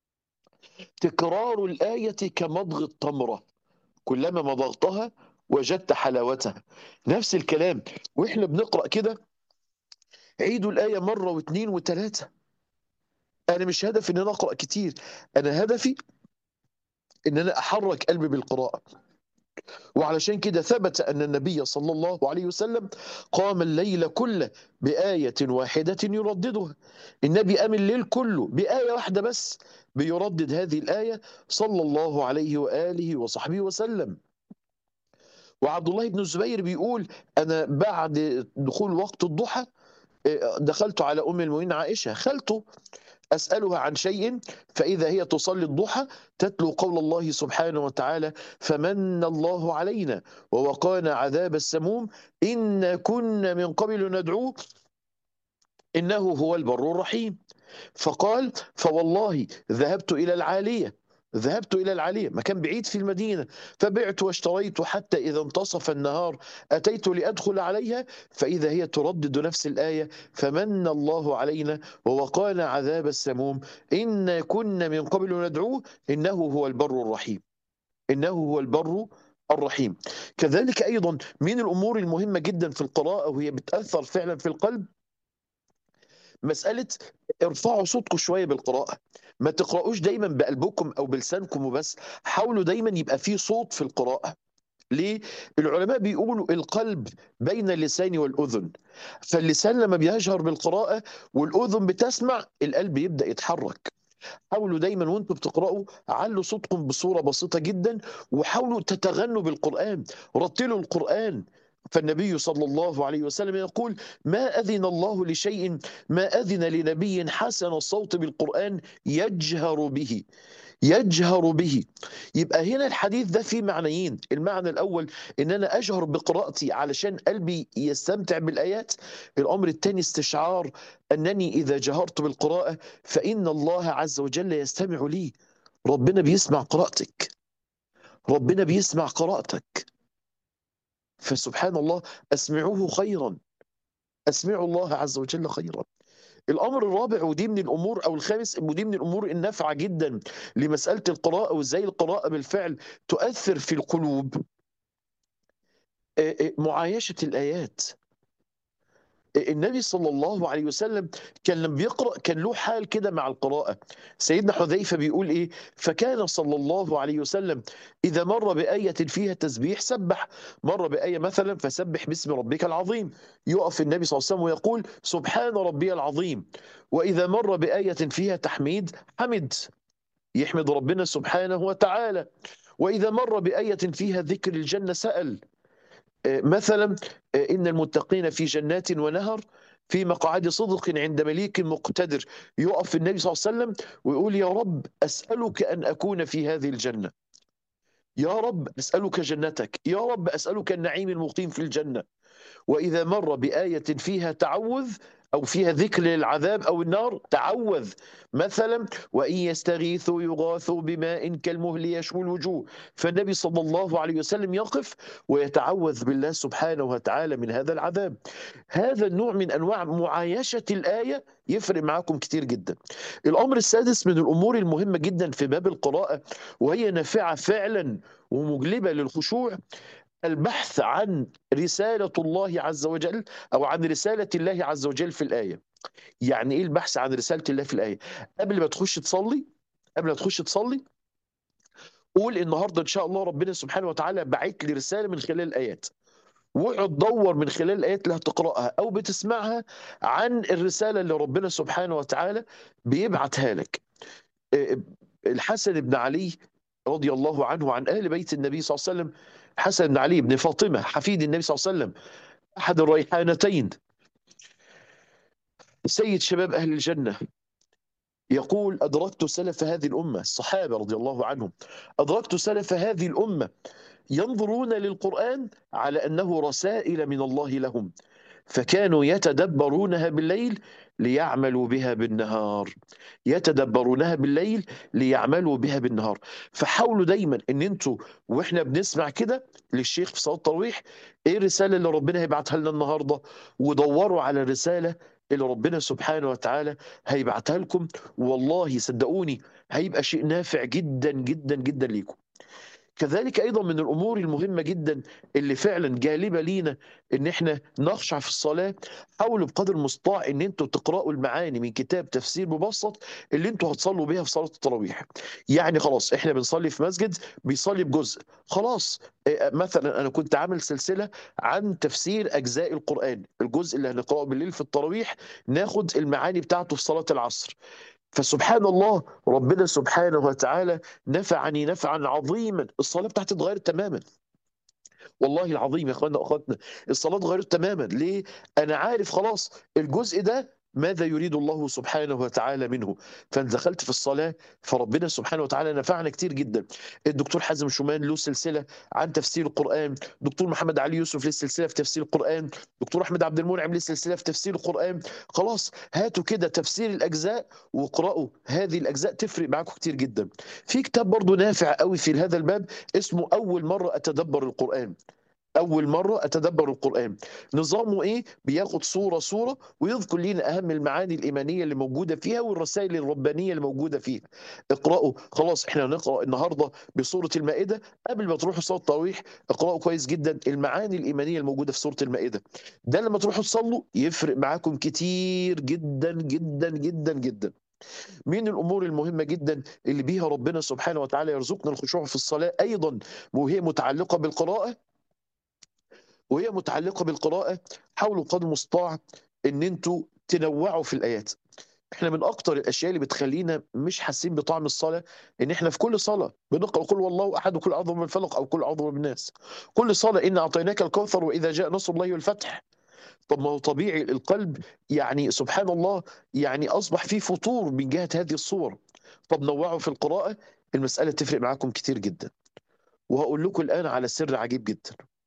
تكرار الآية كمضغ التمرة كلما مضغتها وجدت حلاوتها نفس الكلام وإحنا بنقرأ كده عيدوا الآية مرة واثنين وثلاثة انا مش هدفي ان انا اقرا كتير انا هدفي ان انا احرك قلبي بالقراءه وعلشان كده ثبت ان النبي صلى الله عليه وسلم قام الليل كله بايه واحده يرددها النبي قام الليل كله بايه واحده بس بيردد هذه الايه صلى الله عليه واله وصحبه وسلم وعبد الله بن الزبير بيقول انا بعد دخول وقت الضحى دخلت على ام المؤمنين عائشه خالته أسألها عن شيء فإذا هي تصلي الضحى تتلو قول الله سبحانه وتعالى فمن الله علينا ووقانا عذاب السموم إن كنا من قبل ندعوه إنه هو البر الرحيم فقال فوالله ذهبت إلى العالية ذهبت إلى العالية مكان بعيد في المدينة فبعت واشتريت حتى إذا انتصف النهار أتيت لأدخل عليها فإذا هي تردد نفس الآية فمن الله علينا ووقانا عذاب السموم إن كنا من قبل ندعوه إنه هو البر الرحيم إنه هو البر الرحيم كذلك أيضا من الأمور المهمة جدا في القراءة وهي بتأثر فعلا في القلب مسألة ارفعوا صوتكم شوية بالقراءة ما تقرأوش دايما بقلبكم أو بلسانكم وبس حاولوا دايما يبقى في صوت في القراءة ليه؟ العلماء بيقولوا القلب بين اللسان والأذن فاللسان لما بيجهر بالقراءة والأذن بتسمع القلب يبدأ يتحرك حاولوا دايما وانتم بتقرأوا علوا صوتكم بصورة بسيطة جدا وحاولوا تتغنوا بالقرآن رتلوا القرآن فالنبي صلى الله عليه وسلم يقول ما أذن الله لشيء ما أذن لنبي حسن الصوت بالقرآن يجهر به يجهر به يبقى هنا الحديث ده فيه معنيين المعنى الأول إن أنا أجهر بقراءتي علشان قلبي يستمتع بالآيات الأمر الثاني استشعار أنني إذا جهرت بالقراءة فإن الله عز وجل يستمع لي ربنا بيسمع قراءتك ربنا بيسمع قراءتك فسبحان الله أسمعوه خيرا أسمعوا الله عز وجل خيرا الأمر الرابع ودي من الأمور أو الخامس ودي من الأمور النافعة جدا لمسألة القراءة وإزاي القراءة بالفعل تؤثر في القلوب معايشة الآيات النبي صلى الله عليه وسلم كان لما بيقرأ كان له حال كده مع القراءة سيدنا حذيفة بيقول إيه فكان صلى الله عليه وسلم إذا مر بآية فيها تسبيح سبح مر بآية مثلا فسبح باسم ربك العظيم يقف النبي صلى الله عليه وسلم ويقول سبحان ربي العظيم وإذا مر بآية فيها تحميد حمد يحمد ربنا سبحانه وتعالى وإذا مر بآية فيها ذكر الجنة سأل مثلا إن المتقين في جنات ونهر في مقعد صدق عند مليك مقتدر يقف النبي صلى الله عليه وسلم ويقول يا رب أسألك أن أكون في هذه الجنة يا رب أسألك جنتك يا رب أسألك النعيم المقيم في الجنة وإذا مر بآية فيها تعوذ أو فيها ذكر للعذاب أو النار تعوذ مثلا وإن يستغيثوا يغاثوا بماء كالمهل يشوي الوجوه فالنبي صلى الله عليه وسلم يقف ويتعوذ بالله سبحانه وتعالى من هذا العذاب هذا النوع من أنواع معايشة الآية يفرق معاكم كتير جدا الأمر السادس من الأمور المهمة جدا في باب القراءة وهي نافعة فعلا ومجلبة للخشوع البحث عن رسالة الله عز وجل أو عن رسالة الله عز وجل في الآية يعني إيه البحث عن رسالة الله في الآية قبل ما تخش تصلي قبل ما تخش تصلي قول النهاردة إن شاء الله ربنا سبحانه وتعالى بعت لي رسالة من خلال الآيات واقعد دور من خلال الآيات اللي هتقرأها أو بتسمعها عن الرسالة اللي ربنا سبحانه وتعالى بيبعتها لك الحسن بن علي رضي الله عنه عن أهل بيت النبي صلى الله عليه وسلم حسن بن علي بن فاطمة حفيد النبي صلى الله عليه وسلم أحد الريحانتين سيد شباب أهل الجنة يقول أدركت سلف هذه الأمة الصحابة رضي الله عنهم أدركت سلف هذه الأمة ينظرون للقرآن على أنه رسائل من الله لهم فكانوا يتدبرونها بالليل ليعملوا بها بالنهار يتدبرونها بالليل ليعملوا بها بالنهار فحاولوا دايما ان انتوا واحنا بنسمع كده للشيخ في صلاه التراويح ايه الرساله اللي ربنا هيبعتها لنا النهارده ودوروا على الرساله اللي ربنا سبحانه وتعالى هيبعتها لكم والله صدقوني هيبقى شيء نافع جدا جدا جدا ليكم كذلك ايضا من الامور المهمه جدا اللي فعلا جالبه لينا ان احنا نخشع في الصلاه حاولوا بقدر المستطاع ان انتوا تقراوا المعاني من كتاب تفسير مبسط اللي انتوا هتصلوا بيها في صلاه التراويح يعني خلاص احنا بنصلي في مسجد بيصلي بجزء خلاص إيه، مثلا انا كنت عامل سلسله عن تفسير اجزاء القران الجزء اللي هنقراه بالليل في التراويح ناخد المعاني بتاعته في صلاه العصر فسبحان الله ربنا سبحانه وتعالى نفعني نفعا عظيما الصلاة بتاعتي اتغيرت تماما والله العظيم يا اخواننا واخواتنا الصلاة اتغيرت تماما ليه؟ أنا عارف خلاص الجزء ده ماذا يريد الله سبحانه وتعالى منه فانا دخلت في الصلاه فربنا سبحانه وتعالى نفعنا كتير جدا الدكتور حازم شومان له سلسله عن تفسير القران دكتور محمد علي يوسف له سلسله في تفسير القران دكتور احمد عبد المنعم له سلسله في تفسير القران خلاص هاتوا كده تفسير الاجزاء واقرأوا هذه الاجزاء تفرق معاكم كتير جدا في كتاب برضه نافع قوي في هذا الباب اسمه اول مره اتدبر القران أول مرة أتدبر القرآن نظامه إيه؟ بياخد صورة صورة ويذكر لنا أهم المعاني الإيمانية اللي موجودة فيها والرسائل الربانية اللي موجودة فيها اقرأوا خلاص إحنا هنقرأ النهاردة بسورة المائدة قبل ما تروحوا صلاة التراويح اقرأوا كويس جدا المعاني الإيمانية الموجودة في سورة المائدة ده لما تروحوا تصلوا يفرق معاكم كتير جدا جدا جدا جدا من الامور المهمه جدا اللي بيها ربنا سبحانه وتعالى يرزقنا الخشوع في الصلاه ايضا وهي متعلقه بالقراءه وهي متعلقه بالقراءه حاولوا قدر المستطاع ان انتوا تنوعوا في الايات احنا من اكتر الاشياء اللي بتخلينا مش حاسين بطعم الصلاه ان احنا في كل صلاه بنقرا قل والله احد وكل اعظم من الفلق او كل اعظم من الناس كل صلاه ان اعطيناك الكوثر واذا جاء نصر الله والفتح طب ما هو طبيعي القلب يعني سبحان الله يعني اصبح فيه فتور من جهه هذه الصور طب نوعوا في القراءه المساله تفرق معاكم كتير جدا وهقول لكم الان على سر عجيب جدا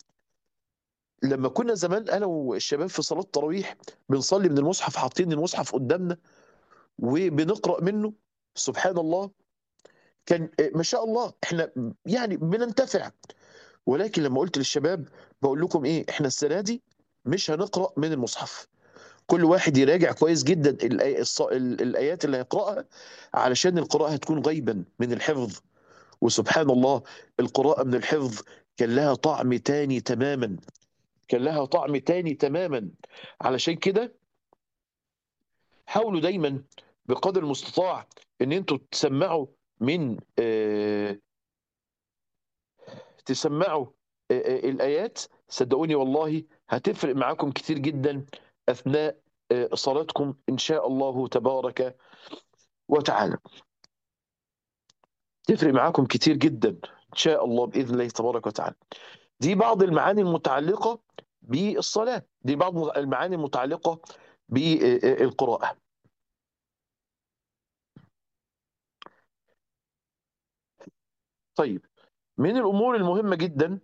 لما كنا زمان انا والشباب في صلاه التراويح بنصلي من المصحف حاطين المصحف قدامنا وبنقرا منه سبحان الله كان ما شاء الله احنا يعني بننتفع ولكن لما قلت للشباب بقول لكم ايه احنا السنه دي مش هنقرا من المصحف كل واحد يراجع كويس جدا الآي- الص- ال- الايات اللي هيقراها علشان القراءه هتكون غيبا من الحفظ وسبحان الله القراءه من الحفظ كان لها طعم تاني تماما كان لها طعم تاني تماما علشان كده حاولوا دايما بقدر المستطاع ان انتوا تسمعوا من آه، تسمعوا آه، آه، الايات صدقوني والله هتفرق معاكم كتير جدا اثناء آه، صلاتكم ان شاء الله تبارك وتعالى تفرق معاكم كتير جدا ان شاء الله باذن الله تبارك وتعالى دي بعض المعاني المتعلقه بالصلاه دي بعض المعاني المتعلقه بالقراءه طيب من الامور المهمه جدا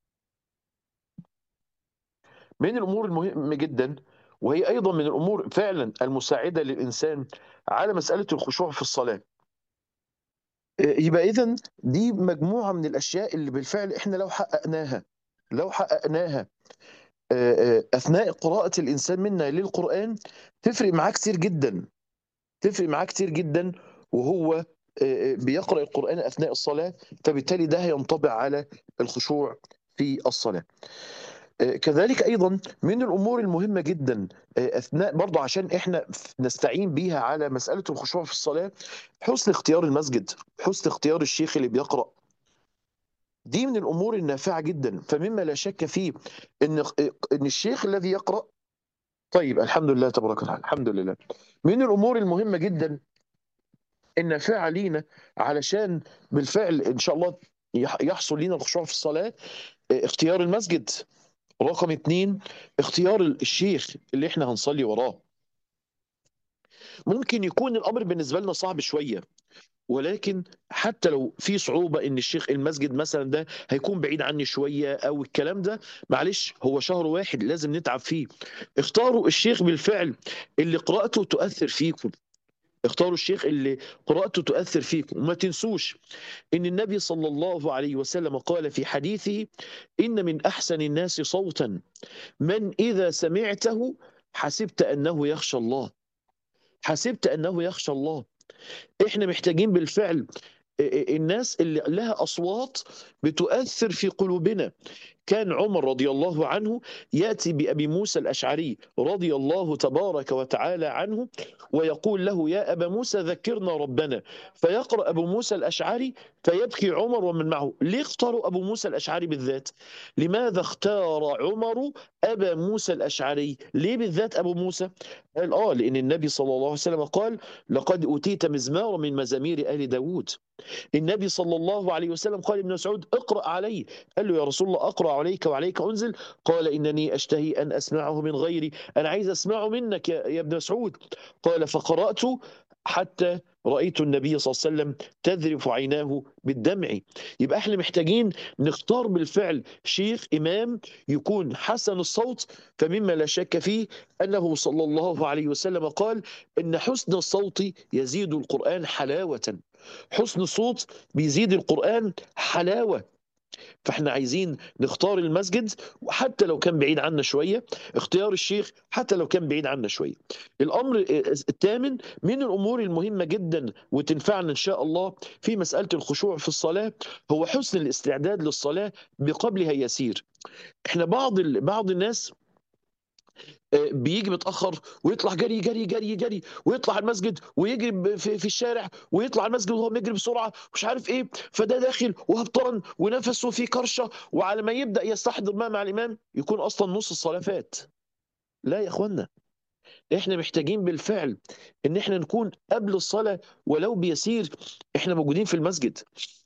من الامور المهمه جدا وهي ايضا من الامور فعلا المساعده للانسان على مساله الخشوع في الصلاه يبقى اذا دي مجموعه من الاشياء اللي بالفعل احنا لو حققناها لو حققناها آه، آه، اثناء قراءه الانسان منا للقران تفرق معاه كتير جدا تفرق معاه كتير جدا وهو آه، آه، بيقرا القران اثناء الصلاه فبالتالي ده هينطبع على الخشوع في الصلاه آه، كذلك ايضا من الامور المهمه جدا آه، اثناء برضه عشان احنا نستعين بيها على مساله الخشوع في الصلاه حسن اختيار المسجد حسن اختيار الشيخ اللي بيقرا دي من الامور النافعه جدا فمما لا شك فيه ان ان الشيخ الذي يقرا طيب الحمد لله تبارك وتعالى الحمد لله من الامور المهمه جدا النافعه لينا علشان بالفعل ان شاء الله يح- يحصل لنا الخشوع في الصلاه اه، اختيار المسجد رقم اتنين اختيار الشيخ اللي احنا هنصلي وراه ممكن يكون الامر بالنسبه لنا صعب شويه ولكن حتى لو في صعوبة ان الشيخ المسجد مثلا ده هيكون بعيد عني شوية او الكلام ده معلش هو شهر واحد لازم نتعب فيه اختاروا الشيخ بالفعل اللي قراءته تؤثر فيكم اختاروا الشيخ اللي قراءته تؤثر فيكم وما تنسوش ان النبي صلى الله عليه وسلم قال في حديثه ان من احسن الناس صوتا من اذا سمعته حسبت انه يخشى الله حسبت انه يخشى الله احنا محتاجين بالفعل الناس اللي لها أصوات بتؤثر في قلوبنا كان عمر رضي الله عنه ياتي بابي موسى الاشعري رضي الله تبارك وتعالى عنه ويقول له يا ابا موسى ذكرنا ربنا فيقرا ابو موسى الاشعري فيبكي عمر ومن معه ليه اختاروا ابو موسى الاشعري بالذات لماذا اختار عمر ابا موسى الاشعري ليه بالذات ابو موسى قال اه لان النبي صلى الله عليه وسلم قال لقد اوتيت مزمار من مزامير ال داود النبي صلى الله عليه وسلم قال ابن مسعود اقرا علي قال له يا رسول الله اقرا عليك وعليك انزل قال انني اشتهي ان اسمعه من غيري انا عايز اسمعه منك يا, يا ابن مسعود قال فقرات حتى رأيت النبي صلى الله عليه وسلم تذرف عيناه بالدمع يبقى احنا محتاجين نختار بالفعل شيخ إمام يكون حسن الصوت فمما لا شك فيه أنه صلى الله عليه وسلم قال إن حسن الصوت يزيد القرآن حلاوة حسن الصوت بيزيد القرآن حلاوة فاحنا عايزين نختار المسجد حتى لو كان بعيد عنا شوية اختيار الشيخ حتى لو كان بعيد عنا شوية الأمر الثامن من الأمور المهمة جدا وتنفعنا إن شاء الله في مسألة الخشوع في الصلاة هو حسن الاستعداد للصلاة بقبلها يسير احنا بعض بعض الناس بيجي متاخر ويطلع جري جري جري جري ويطلع المسجد ويجري في, في الشارع ويطلع المسجد وهو بيجري بسرعه مش عارف ايه فده داخل وهبطرن ونفسه فيه كرشه وعلى ما يبدا يستحضر ما مع الامام يكون اصلا نص الصلاه فات لا يا اخوانا احنا محتاجين بالفعل ان احنا نكون قبل الصلاه ولو بيسير احنا موجودين في المسجد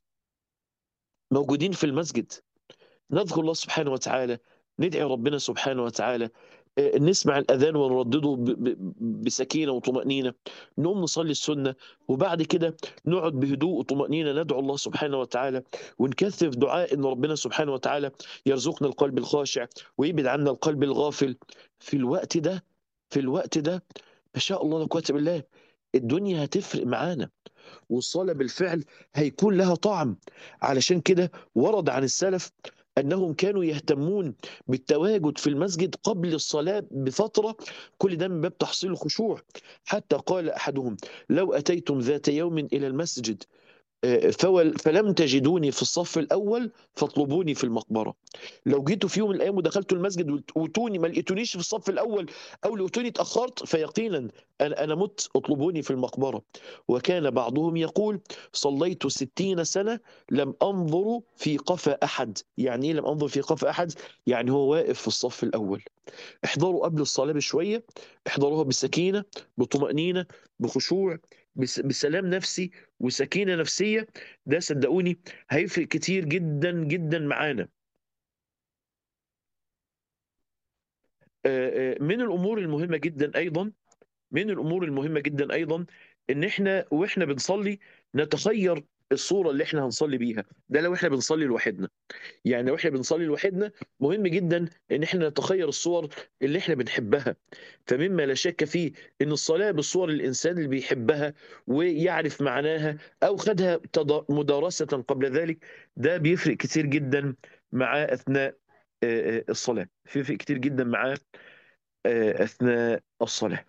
موجودين في المسجد نذكر الله سبحانه وتعالى ندعي ربنا سبحانه وتعالى نسمع الأذان ونردده بسكينة وطمأنينة نقوم نصلي السنة وبعد كده نقعد بهدوء وطمأنينة ندعو الله سبحانه وتعالى ونكثف دعاء إن ربنا سبحانه وتعالى يرزقنا القلب الخاشع ويبعد عنا القلب الغافل في الوقت ده في الوقت ده ما شاء الله لا قوة بالله الدنيا هتفرق معانا والصلاة بالفعل هيكون لها طعم علشان كده ورد عن السلف أنهم كانوا يهتمون بالتواجد في المسجد قبل الصلاة بفترة كل ده من باب تحصيل الخشوع حتى قال أحدهم لو أتيتم ذات يوم إلى المسجد فلم تجدوني في الصف الاول فاطلبوني في المقبره لو جيتوا في يوم من الايام ودخلتوا المسجد وتوني ما لقيتونيش في الصف الاول او لقيتوني اتاخرت فيقينا انا انا مت اطلبوني في المقبره وكان بعضهم يقول صليت ستين سنه لم انظر في قفا احد يعني ايه لم انظر في قفا احد يعني هو واقف في الصف الاول احضروا قبل الصلاه بشويه احضروها بسكينه بطمانينه بخشوع بسلام نفسي وسكينه نفسيه ده صدقوني هيفرق كتير جدا جدا معانا من الامور المهمه جدا ايضا من الامور المهمه جدا ايضا ان احنا واحنا بنصلي نتخير الصوره اللي احنا هنصلي بيها ده لو احنا بنصلي لوحدنا يعني لو احنا بنصلي لوحدنا مهم جدا ان احنا نتخير الصور اللي احنا بنحبها فمما لا شك فيه ان الصلاه بالصور الانسان اللي بيحبها ويعرف معناها او خدها مدارسه قبل ذلك ده بيفرق كتير جدا معاه اثناء الصلاه بيفرق كتير جدا معاه اثناء الصلاه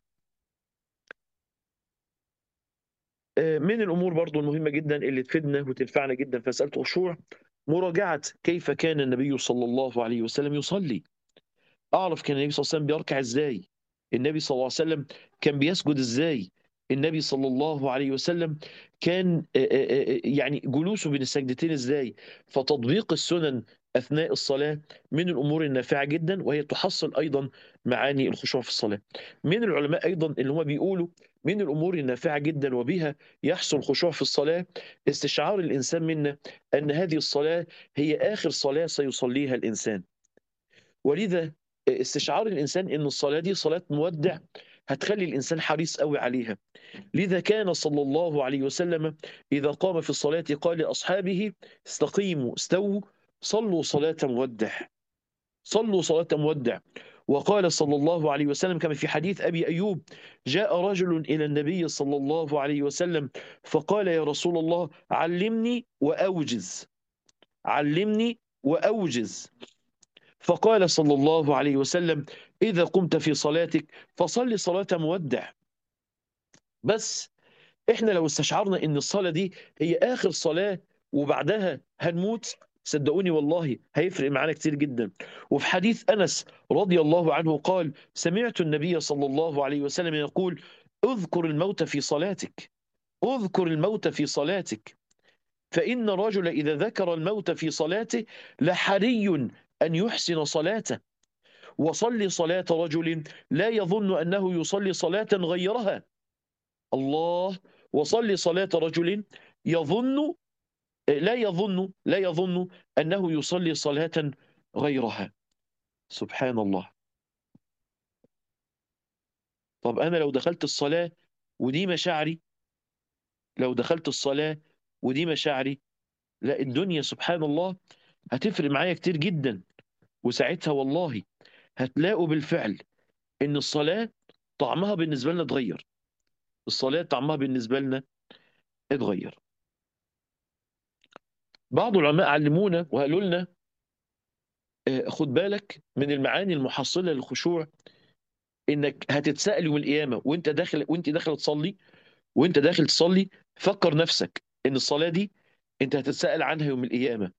من الامور برضو المهمه جدا اللي تفيدنا وتنفعنا جدا في مساله الخشوع مراجعه كيف كان النبي صلى الله عليه وسلم يصلي اعرف كان النبي صلى الله عليه وسلم بيركع ازاي النبي صلى الله عليه وسلم كان بيسجد ازاي النبي صلى الله عليه وسلم كان يعني جلوسه بين السجدتين ازاي فتطبيق السنن اثناء الصلاه من الامور النافعه جدا وهي تحصل ايضا معاني الخشوع في الصلاه من العلماء ايضا اللي هم بيقولوا من الامور النافعه جدا وبها يحصل خشوع في الصلاه استشعار الانسان منا ان هذه الصلاه هي اخر صلاه سيصليها الانسان ولذا استشعار الانسان ان الصلاه دي صلاه مودع هتخلي الانسان حريص قوي عليها لذا كان صلى الله عليه وسلم اذا قام في الصلاه قال لاصحابه استقيموا استووا صلوا صلاه مودع صلوا صلاه مودع وقال صلى الله عليه وسلم كما في حديث ابي ايوب جاء رجل الى النبي صلى الله عليه وسلم فقال يا رسول الله علمني واوجز علمني واوجز فقال صلى الله عليه وسلم إذا قمت في صلاتك فصل صلاة مودع بس احنا لو استشعرنا ان الصلاة دي هي اخر صلاة وبعدها هنموت صدقوني والله هيفرق معانا كتير جدا وفي حديث انس رضي الله عنه قال سمعت النبي صلى الله عليه وسلم يقول اذكر الموت في صلاتك اذكر الموت في صلاتك فإن الرجل إذا ذكر الموت في صلاته لحري أن يحسن صلاته وصلي صلاة رجل لا يظن أنه يصلي صلاة غيرها الله وصلي صلاة رجل يظن لا يظن لا يظن أنه يصلي صلاة غيرها سبحان الله طب أنا لو دخلت الصلاة ودي مشاعري لو دخلت الصلاة ودي مشاعري لا الدنيا سبحان الله هتفرق معايا كتير جدا وساعتها والله هتلاقوا بالفعل ان الصلاة طعمها بالنسبة لنا اتغير الصلاة طعمها بالنسبة لنا اتغير بعض العلماء علمونا وقالوا لنا آه، خد بالك من المعاني المحصلة للخشوع انك هتتسأل يوم القيامة وانت داخل وانت داخل تصلي وانت داخل تصلي فكر نفسك ان الصلاة دي انت هتتسأل عنها يوم القيامة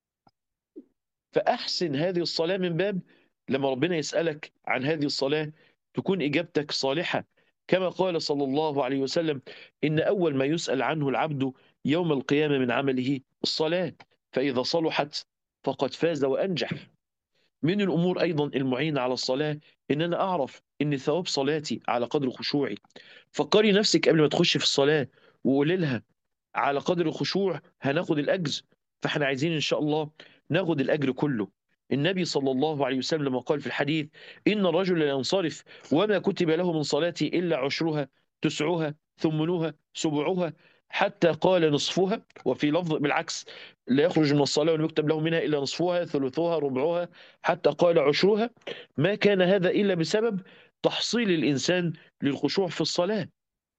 فأحسن هذه الصلاة من باب لما ربنا يسألك عن هذه الصلاة تكون إجابتك صالحة كما قال صلى الله عليه وسلم إن أول ما يسأل عنه العبد يوم القيامة من عمله الصلاة فإذا صلحت فقد فاز وأنجح من الأمور أيضا المعينة على الصلاة إن أنا أعرف إن ثواب صلاتي على قدر خشوعي فكري نفسك قبل ما تخش في الصلاة وقولي لها على قدر الخشوع هناخد الأجر فاحنا عايزين إن شاء الله ناخد الأجر كله النبي صلى الله عليه وسلم لما قال في الحديث إن الرجل لا ينصرف وما كتب له من صلاتي إلا عشرها تسعها ثمنها سبعها حتى قال نصفها وفي لفظ بالعكس لا يخرج من الصلاة ولم يكتب له منها إلا نصفها ثلثها ربعها حتى قال عشرها ما كان هذا إلا بسبب تحصيل الإنسان للخشوع في الصلاة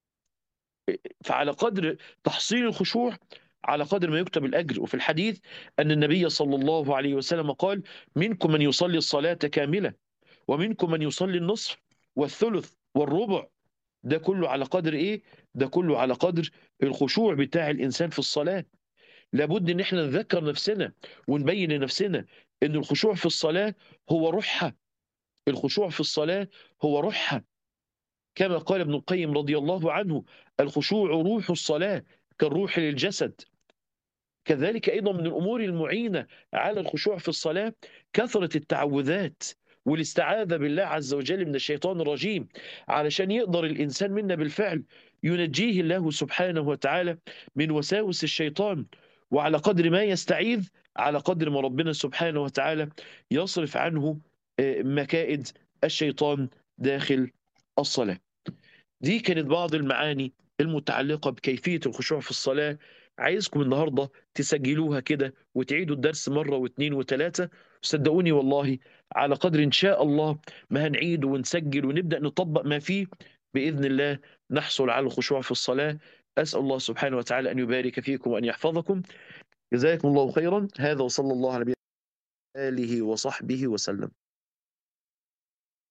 فعلى قدر تحصيل الخشوع على قدر ما يكتب الأجر وفي الحديث أن النبي صلى الله عليه وسلم قال منكم من يصلي الصلاة كاملة ومنكم من يصلي النصف والثلث والربع ده كله على قدر إيه؟ ده كله على قدر الخشوع بتاع الإنسان في الصلاة لابد ان احنا نذكر نفسنا ونبين لنفسنا ان الخشوع في الصلاة هو روحها الخشوع في الصلاة هو روحها كما قال ابن القيم رضي الله عنه الخشوع روح الصلاة كالروح للجسد كذلك أيضا من الأمور المعينة على الخشوع في الصلاة كثرة التعوذات والاستعاذة بالله عز وجل من الشيطان الرجيم علشان يقدر الإنسان منا بالفعل ينجيه الله سبحانه وتعالى من وساوس الشيطان وعلى قدر ما يستعيذ على قدر ما ربنا سبحانه وتعالى يصرف عنه مكائد الشيطان داخل الصلاة دي كانت بعض المعاني المتعلقة بكيفية الخشوع في الصلاة عايزكم النهاردة تسجلوها كده وتعيدوا الدرس مرة واثنين وثلاثة صدقوني والله على قدر إن شاء الله ما هنعيد ونسجل ونبدأ نطبق ما فيه بإذن الله نحصل على الخشوع في الصلاة أسأل الله سبحانه وتعالى أن يبارك فيكم وأن يحفظكم جزاكم الله خيرا هذا وصلى الله على آله وصحبه وسلم